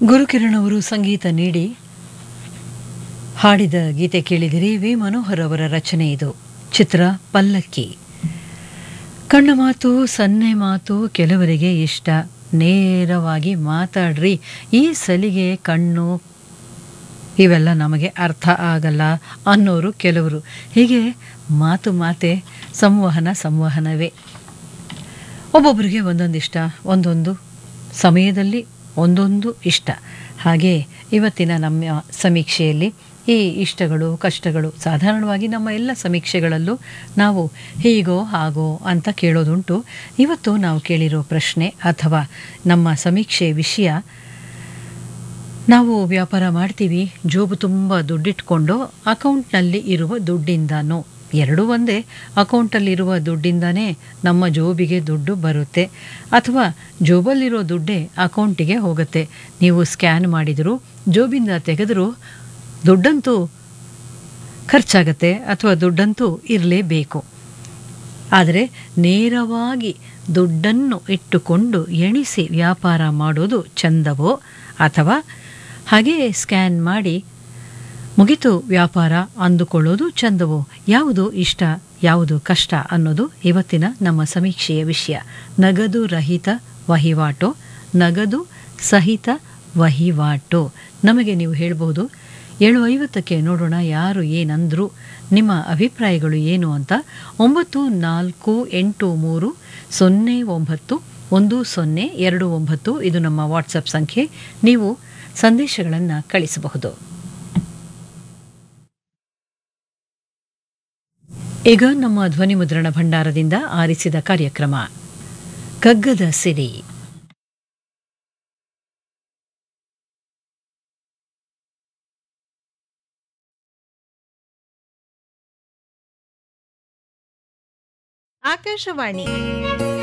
ಗುರುಕಿರಣ್ ಅವರು ಸಂಗೀತ ನೀಡಿ ಹಾಡಿದ ಗೀತೆ ಕೇಳಿದಿರಿ ವಿ ಮನೋಹರ್ ಅವರ ರಚನೆ ಇದು ಚಿತ್ರ ಪಲ್ಲಕ್ಕಿ ಕಣ್ಣ ಮಾತು ಸನ್ನೆ ಮಾತು ಕೆಲವರಿಗೆ ಇಷ್ಟ ನೇರವಾಗಿ ಮಾತಾಡ್ರಿ ಈ ಸಲಿಗೆ ಕಣ್ಣು ಇವೆಲ್ಲ ನಮಗೆ ಅರ್ಥ ಆಗಲ್ಲ ಅನ್ನೋರು ಕೆಲವರು ಹೀಗೆ ಮಾತು ಮಾತೆ ಸಂವಹನ ಸಂವಹನವೇ ಒಬ್ಬೊಬ್ಬರಿಗೆ ಒಂದೊಂದು ಇಷ್ಟ ಒಂದೊಂದು ಸಮಯದಲ್ಲಿ ಒಂದೊಂದು ಇಷ್ಟ ಹಾಗೆ ಇವತ್ತಿನ ನಮ್ಮ ಸಮೀಕ್ಷೆಯಲ್ಲಿ ಈ ಇಷ್ಟಗಳು ಕಷ್ಟಗಳು ಸಾಧಾರಣವಾಗಿ ನಮ್ಮ ಎಲ್ಲ ಸಮೀಕ್ಷೆಗಳಲ್ಲೂ ನಾವು ಹೀಗೋ ಹಾಗೋ ಅಂತ ಕೇಳೋದುಂಟು ಇವತ್ತು ನಾವು ಕೇಳಿರೋ ಪ್ರಶ್ನೆ ಅಥವಾ ನಮ್ಮ ಸಮೀಕ್ಷೆ ವಿಷಯ ನಾವು ವ್ಯಾಪಾರ ಮಾಡ್ತೀವಿ ಜೋಬು ತುಂಬ ದುಡ್ಡಿಟ್ಕೊಂಡು ಅಕೌಂಟ್ನಲ್ಲಿ ಇರುವ ದುಡ್ಡಿಂದನೋ ಎರಡೂ ಒಂದೇ ಅಕೌಂಟಲ್ಲಿರುವ ದುಡ್ಡಿಂದನೇ ನಮ್ಮ ಜೋಬಿಗೆ ದುಡ್ಡು ಬರುತ್ತೆ ಅಥವಾ ಜೋಬಲ್ಲಿರೋ ದುಡ್ಡೇ ಅಕೌಂಟಿಗೆ ಹೋಗುತ್ತೆ ನೀವು ಸ್ಕ್ಯಾನ್ ಮಾಡಿದರೂ ಜೋಬಿಂದ ತೆಗೆದರೂ ದುಡ್ಡಂತೂ ಖರ್ಚಾಗತ್ತೆ ಅಥವಾ ದುಡ್ಡಂತೂ ಇರಲೇಬೇಕು ಆದರೆ ನೇರವಾಗಿ ದುಡ್ಡನ್ನು ಇಟ್ಟುಕೊಂಡು ಎಣಿಸಿ ವ್ಯಾಪಾರ ಮಾಡೋದು ಚಂದವೋ ಅಥವಾ ಹಾಗೆಯೇ ಸ್ಕ್ಯಾನ್ ಮಾಡಿ ಮುಗಿತು ವ್ಯಾಪಾರ ಅಂದುಕೊಳ್ಳೋದು ಚಂದವೋ ಯಾವುದು ಇಷ್ಟ ಯಾವುದು ಕಷ್ಟ ಅನ್ನೋದು ಇವತ್ತಿನ ನಮ್ಮ ಸಮೀಕ್ಷೆಯ ವಿಷಯ ನಗದು ರಹಿತ ವಹಿವಾಟು ನಗದು ಸಹಿತ ವಹಿವಾಟು ನಮಗೆ ನೀವು ಹೇಳ್ಬೋದು ಏಳು ಐವತ್ತಕ್ಕೆ ನೋಡೋಣ ಯಾರು ಏನಂದ್ರು ನಿಮ್ಮ ಅಭಿಪ್ರಾಯಗಳು ಏನು ಅಂತ ಒಂಬತ್ತು ನಾಲ್ಕು ಎಂಟು ಮೂರು ಸೊನ್ನೆ ಒಂಬತ್ತು ಒಂದು ಸೊನ್ನೆ ಎರಡು ಒಂಬತ್ತು ಇದು ನಮ್ಮ ವಾಟ್ಸಪ್ ಸಂಖ್ಯೆ ನೀವು ಸಂದೇಶಗಳನ್ನು ಕಳಿಸಬಹುದು ಈಗ ನಮ್ಮ ಧ್ವನಿ ಮುದ್ರಣ ಭಂಡಾರದಿಂದ ಆರಿಸಿದ ಕಾರ್ಯಕ್ರಮ ಕಗ್ಗದ ಸಿರಿ ಆಕಾಶವಾಣಿ